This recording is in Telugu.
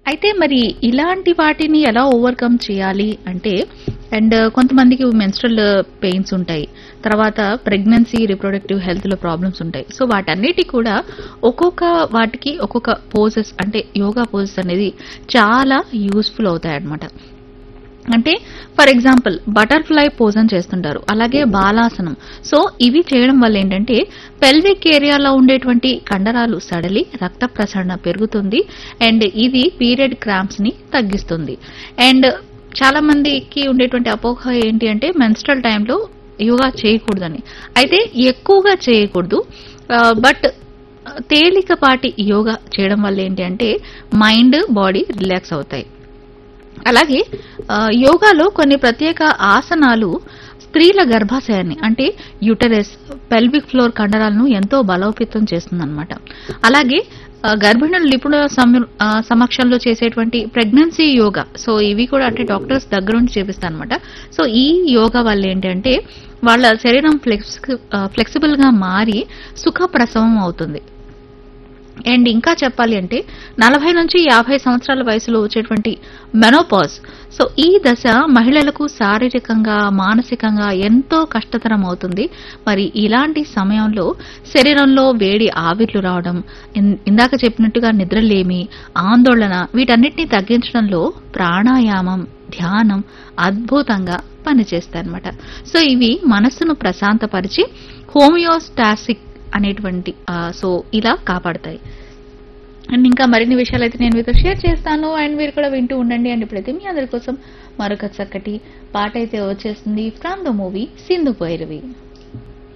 అయితే మరి ఇలాంటి వాటిని ఎలా ఓవర్కమ్ చేయాలి అంటే అండ్ కొంతమందికి మెన్స్ట్రల్ పెయిన్స్ ఉంటాయి తర్వాత ప్రెగ్నెన్సీ రిప్రొడక్టివ్ హెల్త్ లో ప్రాబ్లమ్స్ ఉంటాయి సో వాటన్నిటి కూడా ఒక్కొక్క వాటికి ఒక్కొక్క పోజెస్ అంటే యోగా పోజెస్ అనేది చాలా యూస్ఫుల్ అవుతాయి అన్నమాట అంటే ఫర్ ఎగ్జాంపుల్ బటర్ఫ్లై పోజ్ అని చేస్తుంటారు అలాగే బాలాసనం సో ఇవి చేయడం వల్ల ఏంటంటే పెల్విక్ ఏరియాలో ఉండేటువంటి కండరాలు సడలి రక్త ప్రసరణ పెరుగుతుంది అండ్ ఇది పీరియడ్ క్రాంప్స్ ని తగ్గిస్తుంది అండ్ చాలా మందికి ఉండేటువంటి అపోహ ఏంటి అంటే మెన్స్ట్రల్ టైంలో యోగా చేయకూడదని అయితే ఎక్కువగా చేయకూడదు బట్ తేలికపాటి యోగా చేయడం వల్ల ఏంటి అంటే మైండ్ బాడీ రిలాక్స్ అవుతాయి అలాగే ఆ, యోగాలో కొన్ని ప్రత్యేక ఆసనాలు స్త్రీల గర్భాశయాన్ని అంటే యూటరస్ పెల్విక్ ఫ్లోర్ కండరాలను ఎంతో బలోపేతం చేస్తుందన్నమాట అలాగే ఆ, గర్భిణుల నిపుణుల సమ- ఆ, సమక్షంలో చేసేటువంటి ప్రెగ్నెన్సీ యోగా సో ఇవి కూడా అంటే డాక్టర్స్ దగ్గర ఉండి చేపిస్తాను అనమాట సో ఈ యోగా వల్ల ఏంటంటే వాళ్ళ శరీరం ఫ్లెక్స్ ఫ్లెక్సిబుల్ గా మారి సుఖ ప్రసవం అవుతుంది అండ్ ఇంకా చెప్పాలి అంటే నలభై నుంచి యాభై సంవత్సరాల వయసులో వచ్చేటువంటి మెనోపాజ్ సో ఈ దశ మహిళలకు శారీరకంగా మానసికంగా ఎంతో కష్టతరం అవుతుంది మరి ఇలాంటి సమయంలో శరీరంలో వేడి ఆవిర్లు రావడం ఇన్- ఇందాక చెప్పినట్టుగా నిద్రలేమి ఆందోళన వీటన్నిటిని తగ్గించడంలో ప్రాణాయామం ధ్యానం అద్భుతంగా పనిచేస్తాయి అనమాట సో ఇవి మనస్సును ప్రశాంతపరిచి హోమియోస్టాసిక్ అనేటువంటి ఆ, సో ఇలా కాపాడతాయి అండ్ ఇంకా మరిన్ని విషయాలు అయితే నేను మీతో షేర్ చేస్తాను అండ్ మీరు కూడా వింటూ ఉండండి అండ్ ఇప్పుడైతే మీ అందరి కోసం మరొక చక్కటి పాట అయితే వచ్చేస్తుంది from the movie Sindhu Bhairavi